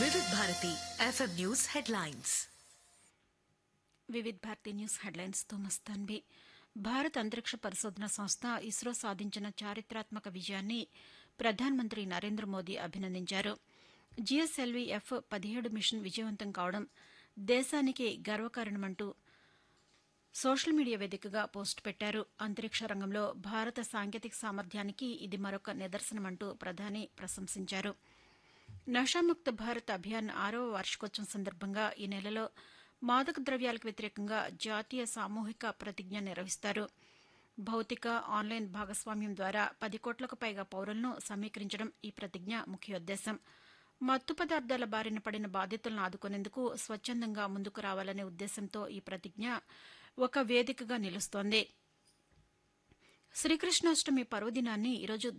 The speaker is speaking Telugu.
వివిధ Bharati FM news headlines Vividh Bharati news హెడ్లైన్స్తో మస్తాన్బి భారత అంతరిక్ష పరిశోధన సంస్థ ఇస్రో సాధించిన చారిత్రాత్మక విజయాన్ని ప్రధానమంత్రి నరేంద్ర మోదీ అభినందించారు జీఎస్ఎల్వీ ఎఫ్ పదిహేడు మిషన్ విజయవంతం కావడం దేశానికి గర్వకారణమంటూ సోషల్ మీడియా వేదికగా పోస్టు పెట్టారు అంతరిక్ష రంగంలో భారత సాంకేతిక సామర్థ్యానికి ఇది మరొక నిదర్శనమంటూ ప్రధాని ప్రశంసించారు నషాముక్త భారత్ అభియాన్ ఆరవ వార్షికోత్సవం సందర్భంగా ఈ నెలలో మాదక ద్రవ్యాలకు వ్యతిరేకంగా జాతీయ సామూహిక ప్రతిజ్ఞ నిర్వహిస్తారు భౌతిక ఆన్లైన్ భాగస్వామ్యం ద్వారా పది కోట్లకు పైగా పౌరులను సమీకరించడం ఈ ప్రతిజ్ఞ ముఖ్యోద్దేశం మత్తు పదార్థాల బారిన పడిన బాధితులను ఆదుకునేందుకు స్వచ్ఛందంగా ముందుకు రావాలనే ఉద్దేశంతో ఈ ప్రతిజ్ఞ ఒక వేదికగా నిలుస్తోంది శ్రీకృష్ణాష్టమి పర్వదినాన్ని ఈరోజు